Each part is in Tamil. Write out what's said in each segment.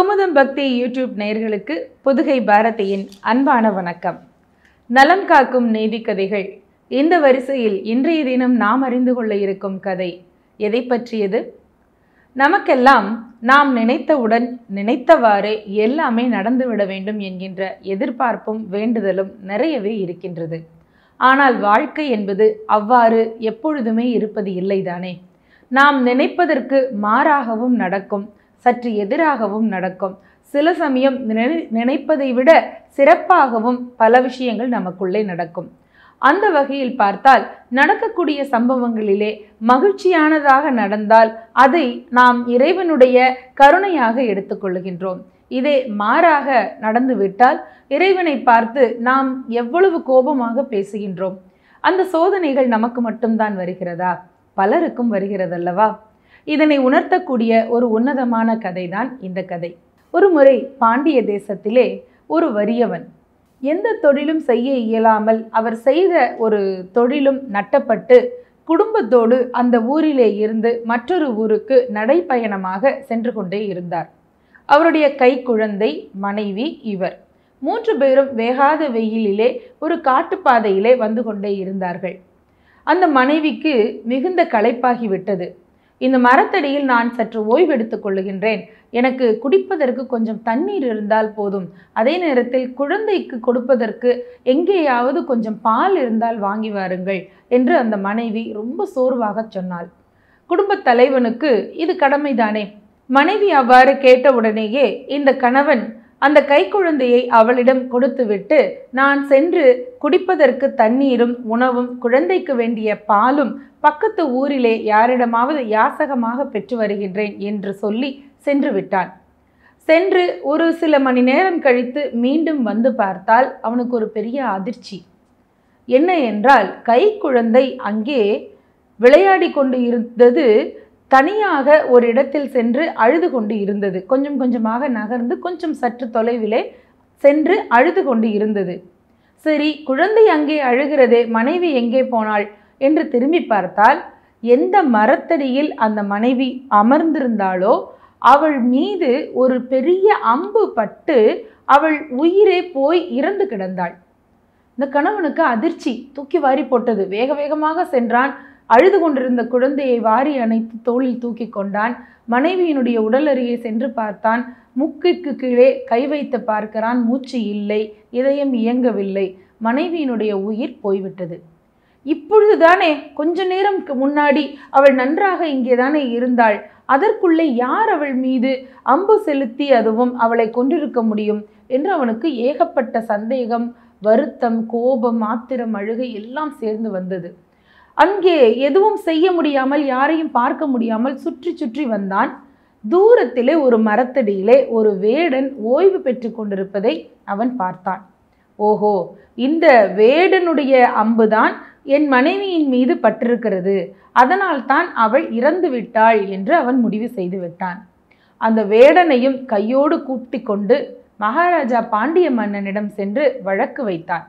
குமுதம் பக்தி யூடியூப் நேயர்களுக்கு புதுகை பாரதியின் அன்பான வணக்கம் நலம் காக்கும் நீதி கதைகள் இந்த வரிசையில் இன்றைய தினம் நாம் அறிந்து கொள்ள இருக்கும் கதை எதை பற்றியது நமக்கெல்லாம் நாம் நினைத்தவுடன் நினைத்தவாறே எல்லாமே நடந்துவிட வேண்டும் என்கின்ற எதிர்பார்ப்பும் வேண்டுதலும் நிறையவே இருக்கின்றது ஆனால் வாழ்க்கை என்பது அவ்வாறு எப்பொழுதுமே இருப்பது இல்லைதானே நாம் நினைப்பதற்கு மாறாகவும் நடக்கும் சற்று எதிராகவும் நடக்கும் சில சமயம் நினை நினைப்பதை விட சிறப்பாகவும் பல விஷயங்கள் நமக்குள்ளே நடக்கும் அந்த வகையில் பார்த்தால் நடக்கக்கூடிய சம்பவங்களிலே மகிழ்ச்சியானதாக நடந்தால் அதை நாம் இறைவனுடைய கருணையாக எடுத்துக்கொள்ளுகின்றோம் இதே மாறாக நடந்துவிட்டால் இறைவனை பார்த்து நாம் எவ்வளவு கோபமாக பேசுகின்றோம் அந்த சோதனைகள் நமக்கு மட்டும்தான் வருகிறதா பலருக்கும் வருகிறதல்லவா இதனை உணர்த்தக்கூடிய ஒரு உன்னதமான கதைதான் இந்த கதை ஒரு முறை பாண்டிய தேசத்திலே ஒரு வறியவன் எந்த தொழிலும் செய்ய இயலாமல் அவர் செய்த ஒரு தொழிலும் நட்டப்பட்டு குடும்பத்தோடு அந்த ஊரிலே இருந்து மற்றொரு ஊருக்கு நடைப்பயணமாக சென்று கொண்டே இருந்தார் அவருடைய கைக்குழந்தை மனைவி இவர் மூன்று பேரும் வேகாத வெயிலிலே ஒரு காட்டுப்பாதையிலே வந்து கொண்டே இருந்தார்கள் அந்த மனைவிக்கு மிகுந்த களைப்பாகி விட்டது இந்த மரத்தடியில் நான் சற்று ஓய்வெடுத்துக் கொள்ளுகின்றேன் எனக்கு குடிப்பதற்கு கொஞ்சம் தண்ணீர் இருந்தால் போதும் அதே நேரத்தில் குழந்தைக்கு கொடுப்பதற்கு எங்கேயாவது கொஞ்சம் பால் இருந்தால் வாங்கி வாருங்கள் என்று அந்த மனைவி ரொம்ப சோர்வாக சொன்னாள் குடும்பத் தலைவனுக்கு இது கடமைதானே மனைவி அவ்வாறு கேட்டவுடனேயே இந்த கணவன் அந்த கைக்குழந்தையை அவளிடம் கொடுத்துவிட்டு நான் சென்று குடிப்பதற்கு தண்ணீரும் உணவும் குழந்தைக்கு வேண்டிய பாலும் பக்கத்து ஊரிலே யாரிடமாவது யாசகமாக பெற்று வருகின்றேன் என்று சொல்லி சென்று விட்டான் சென்று ஒரு சில மணி நேரம் கழித்து மீண்டும் வந்து பார்த்தால் அவனுக்கு ஒரு பெரிய அதிர்ச்சி என்ன என்றால் கைக்குழந்தை அங்கே விளையாடி கொண்டு இருந்தது தனியாக ஒரு இடத்தில் சென்று அழுது கொண்டு இருந்தது கொஞ்சம் கொஞ்சமாக நகர்ந்து கொஞ்சம் சற்று தொலைவிலே சென்று அழுது கொண்டு இருந்தது சரி குழந்தை அங்கே அழுகிறதே மனைவி எங்கே போனாள் என்று திரும்பி பார்த்தால் எந்த மரத்தடியில் அந்த மனைவி அமர்ந்திருந்தாளோ அவள் மீது ஒரு பெரிய அம்பு பட்டு அவள் உயிரே போய் இறந்து கிடந்தாள் இந்த கணவனுக்கு அதிர்ச்சி தூக்கி வாரி போட்டது வேக வேகமாக சென்றான் அழுது கொண்டிருந்த குழந்தையை வாரி அணைத்து தோளில் தூக்கி கொண்டான் மனைவியினுடைய உடல் அருகே சென்று பார்த்தான் முக்கிற்கு கீழே கை வைத்து பார்க்கிறான் மூச்சு இல்லை இதயம் இயங்கவில்லை மனைவியினுடைய உயிர் போய்விட்டது இப்பொழுதுதானே கொஞ்ச நேரம் முன்னாடி அவள் நன்றாக இங்கேதானே இருந்தாள் அதற்குள்ளே யார் அவள் மீது அம்பு செலுத்தி அதுவும் அவளை கொண்டிருக்க முடியும் என்று அவனுக்கு ஏகப்பட்ட சந்தேகம் வருத்தம் கோபம் ஆத்திரம் அழுகை எல்லாம் சேர்ந்து வந்தது அங்கே எதுவும் செய்ய முடியாமல் யாரையும் பார்க்க முடியாமல் சுற்றி சுற்றி வந்தான் தூரத்திலே ஒரு மரத்தடியிலே ஒரு வேடன் ஓய்வு பெற்று கொண்டிருப்பதை அவன் பார்த்தான் ஓஹோ இந்த வேடனுடைய அம்புதான் என் மனைவியின் மீது பட்டிருக்கிறது அதனால் தான் அவள் இறந்து விட்டாள் என்று அவன் முடிவு செய்து விட்டான் அந்த வேடனையும் கையோடு கூட்டி கொண்டு மகாராஜா பாண்டிய மன்னனிடம் சென்று வழக்கு வைத்தான்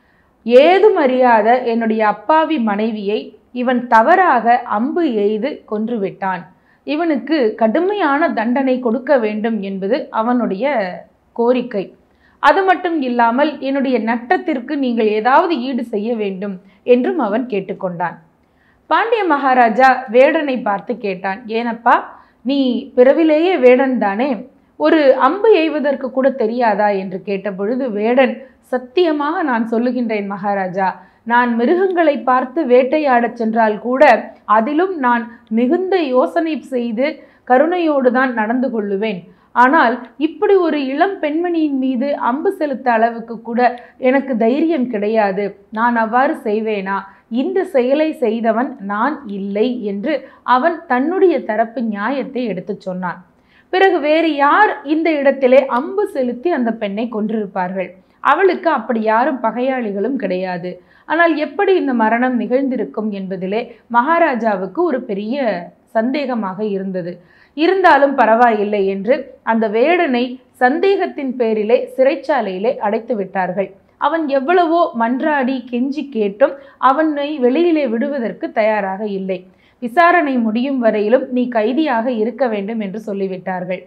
ஏதும் அறியாத என்னுடைய அப்பாவி மனைவியை இவன் தவறாக அம்பு எய்து கொன்றுவிட்டான் இவனுக்கு கடுமையான தண்டனை கொடுக்க வேண்டும் என்பது அவனுடைய கோரிக்கை அது மட்டும் இல்லாமல் என்னுடைய நட்டத்திற்கு நீங்கள் ஏதாவது ஈடு செய்ய வேண்டும் என்றும் அவன் கேட்டுக்கொண்டான் பாண்டிய மகாராஜா வேடனை பார்த்து கேட்டான் ஏனப்பா நீ பிறவிலேயே வேடன் தானே ஒரு அம்பு எய்வதற்கு கூட தெரியாதா என்று கேட்டபொழுது வேடன் சத்தியமாக நான் சொல்லுகின்றேன் மகாராஜா நான் மிருகங்களை பார்த்து வேட்டையாடச் சென்றால் கூட அதிலும் நான் மிகுந்த யோசனை செய்து கருணையோடு தான் நடந்து கொள்ளுவேன் ஆனால் இப்படி ஒரு இளம் பெண்மணியின் மீது அம்பு செலுத்த அளவுக்கு கூட எனக்கு தைரியம் கிடையாது நான் அவ்வாறு செய்வேனா இந்த செயலை செய்தவன் நான் இல்லை என்று அவன் தன்னுடைய தரப்பு நியாயத்தை எடுத்துச் சொன்னான் பிறகு வேறு யார் இந்த இடத்திலே அம்பு செலுத்தி அந்த பெண்ணை கொன்றிருப்பார்கள் அவளுக்கு அப்படி யாரும் பகையாளிகளும் கிடையாது ஆனால் எப்படி இந்த மரணம் நிகழ்ந்திருக்கும் என்பதிலே மகாராஜாவுக்கு ஒரு பெரிய சந்தேகமாக இருந்தது இருந்தாலும் பரவாயில்லை என்று அந்த வேடனை சந்தேகத்தின் பேரிலே சிறைச்சாலையிலே அடைத்து விட்டார்கள் அவன் எவ்வளவோ மன்றாடி கெஞ்சி கேட்டும் அவனை வெளியிலே விடுவதற்கு தயாராக இல்லை விசாரணை முடியும் வரையிலும் நீ கைதியாக இருக்க வேண்டும் என்று சொல்லிவிட்டார்கள்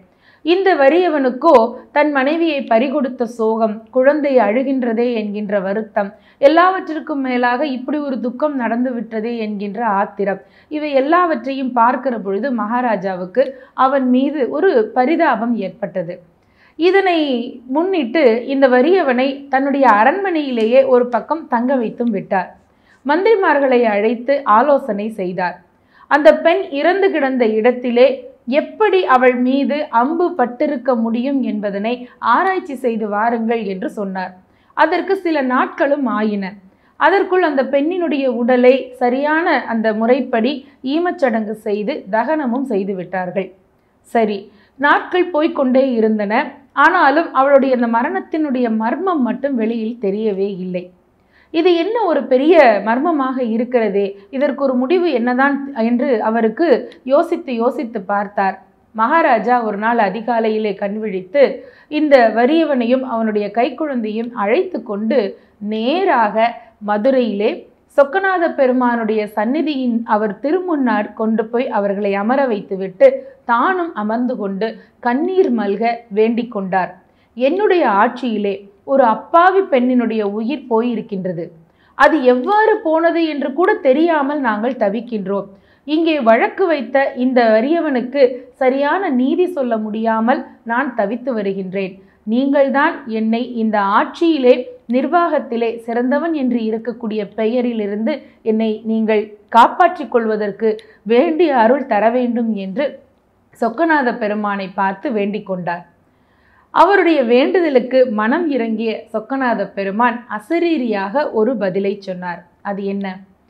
இந்த வறியவனுக்கோ தன் மனைவியை பறிகொடுத்த சோகம் குழந்தை அழுகின்றதே என்கின்ற வருத்தம் எல்லாவற்றிற்கும் மேலாக இப்படி ஒரு துக்கம் நடந்து விட்டதே என்கின்ற ஆத்திரம் இவை எல்லாவற்றையும் பார்க்கிற பொழுது மகாராஜாவுக்கு அவன் மீது ஒரு பரிதாபம் ஏற்பட்டது இதனை முன்னிட்டு இந்த வறியவனை தன்னுடைய அரண்மனையிலேயே ஒரு பக்கம் தங்க வைத்தும் விட்டார் மந்திரிமார்களை அழைத்து ஆலோசனை செய்தார் அந்த பெண் இறந்து கிடந்த இடத்திலே எப்படி அவள் மீது அம்பு பட்டிருக்க முடியும் என்பதனை ஆராய்ச்சி செய்து வாருங்கள் என்று சொன்னார் அதற்கு சில நாட்களும் ஆயின அதற்குள் அந்த பெண்ணினுடைய உடலை சரியான அந்த முறைப்படி ஈமச்சடங்கு செய்து தகனமும் செய்து விட்டார்கள் சரி நாட்கள் போய்க்கொண்டே இருந்தன ஆனாலும் அவளுடைய அந்த மரணத்தினுடைய மர்மம் மட்டும் வெளியில் தெரியவே இல்லை இது என்ன ஒரு பெரிய மர்மமாக இருக்கிறதே இதற்கு ஒரு முடிவு என்னதான் என்று அவருக்கு யோசித்து யோசித்து பார்த்தார் மகாராஜா ஒரு நாள் அதிகாலையிலே கண்விழித்து இந்த வறியவனையும் அவனுடைய கைக்குழந்தையும் அழைத்து கொண்டு நேராக மதுரையிலே சொக்கநாத பெருமானுடைய சந்நிதியின் அவர் திருமுன்னார் கொண்டு போய் அவர்களை அமர வைத்துவிட்டு தானும் அமர்ந்து கொண்டு கண்ணீர் மல்க வேண்டிக் கொண்டார் என்னுடைய ஆட்சியிலே ஒரு அப்பாவி பெண்ணினுடைய உயிர் போயிருக்கின்றது அது எவ்வாறு போனது என்று கூட தெரியாமல் நாங்கள் தவிக்கின்றோம் இங்கே வழக்கு வைத்த இந்த வறியவனுக்கு சரியான நீதி சொல்ல முடியாமல் நான் தவித்து வருகின்றேன் நீங்கள்தான் என்னை இந்த ஆட்சியிலே நிர்வாகத்திலே சிறந்தவன் என்று இருக்கக்கூடிய பெயரிலிருந்து என்னை நீங்கள் காப்பாற்றிக் கொள்வதற்கு வேண்டிய அருள் தர வேண்டும் என்று சொக்கநாத பெருமானை பார்த்து வேண்டிக் கொண்டார் அவருடைய வேண்டுதலுக்கு மனம் இறங்கிய சொக்கநாத பெருமான் அசரீரியாக ஒரு பதிலை சொன்னார் அது என்ன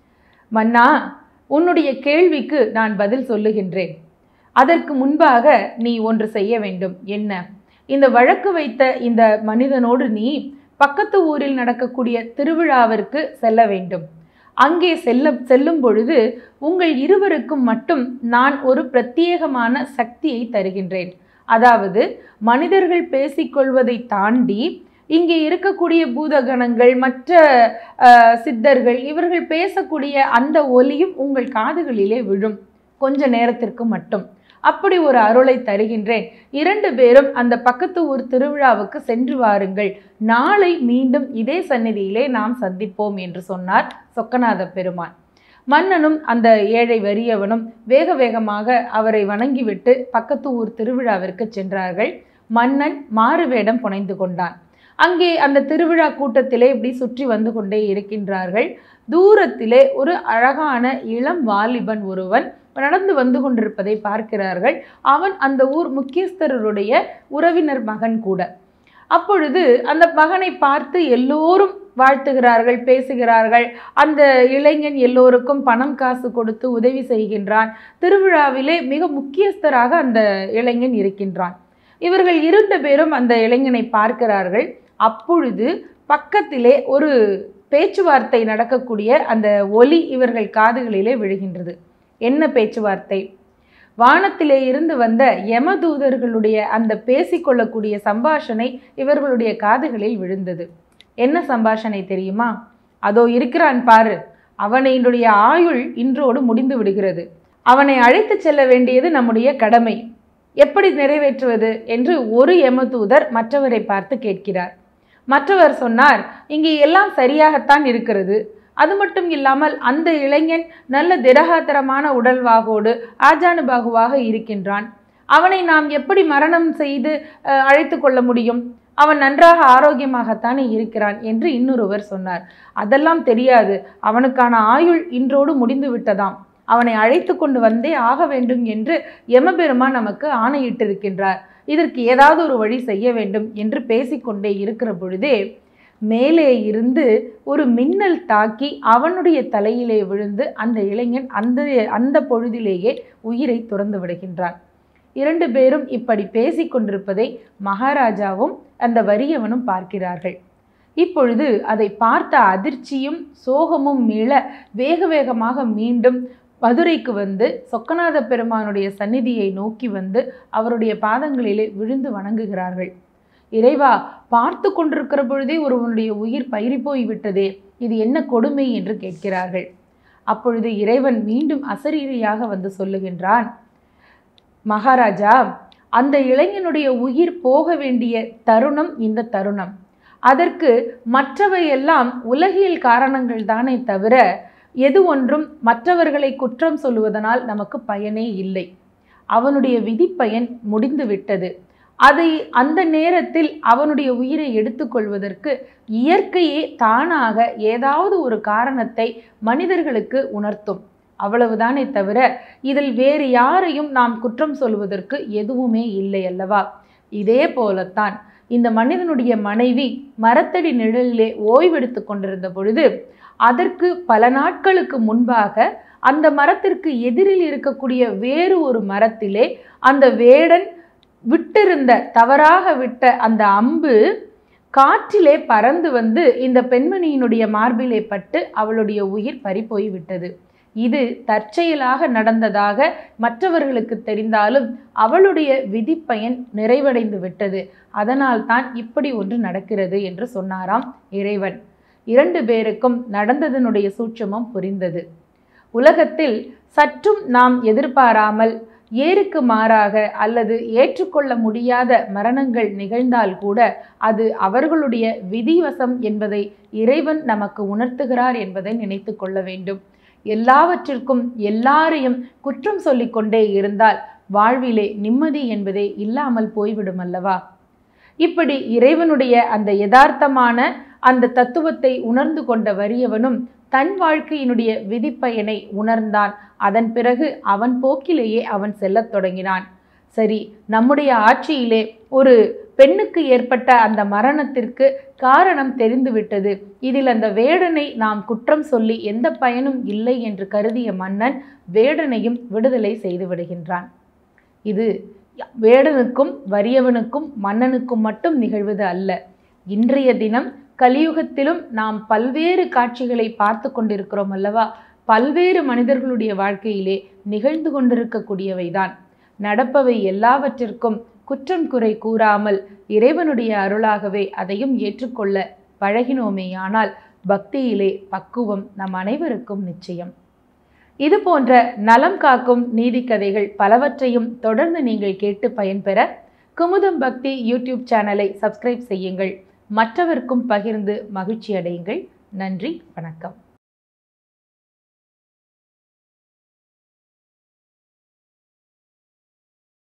மன்னா உன்னுடைய கேள்விக்கு நான் பதில் சொல்லுகின்றேன் அதற்கு முன்பாக நீ ஒன்று செய்ய வேண்டும் என்ன இந்த வழக்கு வைத்த இந்த மனிதனோடு நீ பக்கத்து ஊரில் நடக்கக்கூடிய திருவிழாவிற்கு செல்ல வேண்டும் அங்கே செல்ல செல்லும் பொழுது உங்கள் இருவருக்கும் மட்டும் நான் ஒரு பிரத்யேகமான சக்தியை தருகின்றேன் அதாவது மனிதர்கள் பேசிக்கொள்வதை தாண்டி இங்கே இருக்கக்கூடிய பூதகணங்கள் மற்ற அஹ், சித்தர்கள் இவர்கள் பேசக்கூடிய அந்த ஒலியும் உங்கள் காதுகளிலே விழும் கொஞ்ச நேரத்திற்கு மட்டும் அப்படி ஒரு அருளை தருகின்றேன் இரண்டு பேரும் அந்த பக்கத்து ஊர் திருவிழாவுக்கு சென்று வாருங்கள் நாளை மீண்டும் இதே சந்நிதியிலே நாம் சந்திப்போம் என்று சொன்னார் சொக்கநாத பெருமான் மன்னனும் அந்த ஏழை வறியவனும் வேக வேகமாக அவரை வணங்கிவிட்டு பக்கத்து ஊர் திருவிழாவிற்கு சென்றார்கள் மன்னன் மாறுவேடம் புனைந்து கொண்டான் அங்கே அந்த திருவிழா கூட்டத்திலே இப்படி சுற்றி வந்து கொண்டே இருக்கின்றார்கள் தூரத்திலே ஒரு அழகான இளம் வாலிபன் ஒருவன் நடந்து வந்து கொண்டிருப்பதை பார்க்கிறார்கள் அவன் அந்த ஊர் முக்கியஸ்தருடைய உறவினர் மகன் கூட அப்பொழுது அந்த மகனை பார்த்து எல்லோரும் வாழ்த்துகிறார்கள் பேசுகிறார்கள் அந்த இளைஞன் எல்லோருக்கும் பணம் காசு கொடுத்து உதவி செய்கின்றான் திருவிழாவிலே மிக முக்கியஸ்தராக அந்த இளைஞன் இருக்கின்றான் இவர்கள் இரண்டு பேரும் அந்த இளைஞனை பார்க்கிறார்கள் அப்பொழுது பக்கத்திலே ஒரு பேச்சுவார்த்தை நடக்கக்கூடிய அந்த ஒலி இவர்கள் காதுகளிலே விழுகின்றது என்ன பேச்சுவார்த்தை வானத்திலே இருந்து வந்த யமதூதர்களுடைய அந்த பேசிக்கொள்ளக்கூடிய சம்பாஷணை இவர்களுடைய காதுகளில் விழுந்தது என்ன சம்பாஷணை தெரியுமா அதோ இருக்கிறான் பாரு அவனையுடைய ஆயுள் இன்றோடு முடிந்து விடுகிறது அவனை அழைத்துச் செல்ல வேண்டியது நம்முடைய கடமை எப்படி நிறைவேற்றுவது என்று ஒரு யமதூதர் மற்றவரை பார்த்து கேட்கிறார் மற்றவர் சொன்னார் இங்கே எல்லாம் சரியாகத்தான் இருக்கிறது அது மட்டும் இல்லாமல் அந்த இளைஞன் நல்ல திடகாத்திரமான உடல்வாகோடு ஆஜானுபாகுவாக இருக்கின்றான் அவனை நாம் எப்படி மரணம் செய்து அஹ், அழைத்து கொள்ள முடியும் அவன் நன்றாக ஆரோக்கியமாகத்தானே இருக்கிறான் என்று இன்னொருவர் சொன்னார் அதெல்லாம் தெரியாது அவனுக்கான ஆயுள் இன்றோடு முடிந்து விட்டதாம் அவனை அழைத்து கொண்டு வந்தே ஆக வேண்டும் என்று யமபெருமான் நமக்கு ஆணையிட்டிருக்கின்றார் இதற்கு ஏதாவது ஒரு வழி செய்ய வேண்டும் என்று பேசிக்கொண்டே இருக்கிற பொழுதே மேலே இருந்து ஒரு மின்னல் தாக்கி அவனுடைய தலையிலே விழுந்து அந்த இளைஞன் அந்த அந்த பொழுதிலேயே உயிரை துறந்து விடுகின்றான் இரண்டு பேரும் இப்படி பேசிக்கொண்டிருப்பதை மகாராஜாவும் அந்த வறியவனும் பார்க்கிறார்கள் இப்பொழுது அதை பார்த்த அதிர்ச்சியும் சோகமும் மீள வேக வேகமாக மீண்டும் மதுரைக்கு வந்து சொக்கநாத பெருமானுடைய சந்நிதியை நோக்கி வந்து அவருடைய பாதங்களிலே விழுந்து வணங்குகிறார்கள் இறைவா பார்த்து கொண்டிருக்கிற பொழுதே ஒருவனுடைய உயிர் பயிரி போய் விட்டதே இது என்ன கொடுமை என்று கேட்கிறார்கள் அப்பொழுது இறைவன் மீண்டும் அசரீரியாக வந்து சொல்லுகின்றான் மகாராஜா அந்த இளைஞனுடைய உயிர் போக வேண்டிய தருணம் இந்த தருணம் அதற்கு மற்றவையெல்லாம் உலகியல் காரணங்கள் தானே தவிர எது ஒன்றும் மற்றவர்களை குற்றம் சொல்லுவதனால் நமக்கு பயனே இல்லை அவனுடைய விதிப்பயன் முடிந்து விட்டது அதை அந்த நேரத்தில் அவனுடைய உயிரை எடுத்துக்கொள்வதற்கு இயற்கையே தானாக ஏதாவது ஒரு காரணத்தை மனிதர்களுக்கு உணர்த்தும் அவ்வளவுதானே தவிர இதில் வேறு யாரையும் நாம் குற்றம் சொல்வதற்கு எதுவுமே இல்லை அல்லவா இதே போலத்தான் இந்த மனிதனுடைய மனைவி மரத்தடி நிழலிலே ஓய்வெடுத்து கொண்டிருந்த பொழுது அதற்கு பல நாட்களுக்கு முன்பாக அந்த மரத்திற்கு எதிரில் இருக்கக்கூடிய வேறு ஒரு மரத்திலே அந்த வேடன் விட்டிருந்த தவறாக விட்ட அந்த அம்பு காற்றிலே பறந்து வந்து இந்த பெண்மணியினுடைய மார்பிலே பட்டு அவளுடைய உயிர் பறிபோய் விட்டது இது தற்செயலாக நடந்ததாக மற்றவர்களுக்கு தெரிந்தாலும் அவளுடைய விதிப்பயன் நிறைவடைந்து விட்டது அதனால் தான் இப்படி ஒன்று நடக்கிறது என்று சொன்னாராம் இறைவன் இரண்டு பேருக்கும் நடந்ததனுடைய சூட்சமம் புரிந்தது உலகத்தில் சற்றும் நாம் எதிர்பாராமல் ஏருக்கு மாறாக அல்லது ஏற்றுக்கொள்ள முடியாத மரணங்கள் நிகழ்ந்தால் கூட அது அவர்களுடைய விதிவசம் என்பதை இறைவன் நமக்கு உணர்த்துகிறார் என்பதை நினைத்து கொள்ள வேண்டும் எல்லாவற்றிற்கும் எல்லாரையும் குற்றம் சொல்லிக்கொண்டே இருந்தால் வாழ்விலே நிம்மதி என்பதே இல்லாமல் போய்விடும் அல்லவா இப்படி இறைவனுடைய அந்த யதார்த்தமான அந்த தத்துவத்தை உணர்ந்து கொண்ட வறியவனும் தன் வாழ்க்கையினுடைய விதிப்பயனை உணர்ந்தான் அதன் பிறகு அவன் போக்கிலேயே அவன் செல்லத் தொடங்கினான் சரி நம்முடைய ஆட்சியிலே ஒரு பெண்ணுக்கு ஏற்பட்ட அந்த மரணத்திற்கு காரணம் தெரிந்துவிட்டது இதில் அந்த வேடனை நாம் குற்றம் சொல்லி எந்த பயனும் இல்லை என்று கருதிய மன்னன் வேடனையும் விடுதலை செய்து விடுகின்றான் இது வேடனுக்கும் வறியவனுக்கும் மன்னனுக்கும் மட்டும் நிகழ்வது அல்ல இன்றைய தினம் கலியுகத்திலும் நாம் பல்வேறு காட்சிகளை பார்த்து கொண்டிருக்கிறோம் அல்லவா பல்வேறு மனிதர்களுடைய வாழ்க்கையிலே நிகழ்ந்து கொண்டிருக்கக்கூடியவைதான் நடப்பவை எல்லாவற்றிற்கும் குற்றம் குறை கூறாமல் இறைவனுடைய அருளாகவே அதையும் ஏற்றுக்கொள்ள பழகினோமேயானால் பக்தியிலே பக்குவம் நம் அனைவருக்கும் நிச்சயம் இது போன்ற நலம் காக்கும் நீதிக்கதைகள் பலவற்றையும் தொடர்ந்து நீங்கள் கேட்டு பயன்பெற குமுதம் பக்தி யூடியூப் சேனலை சப்ஸ்கிரைப் செய்யுங்கள் மற்றவர்க்கும் பகிர்ந்து மகிழ்ச்சி அடையுங்கள் நன்றி வணக்கம்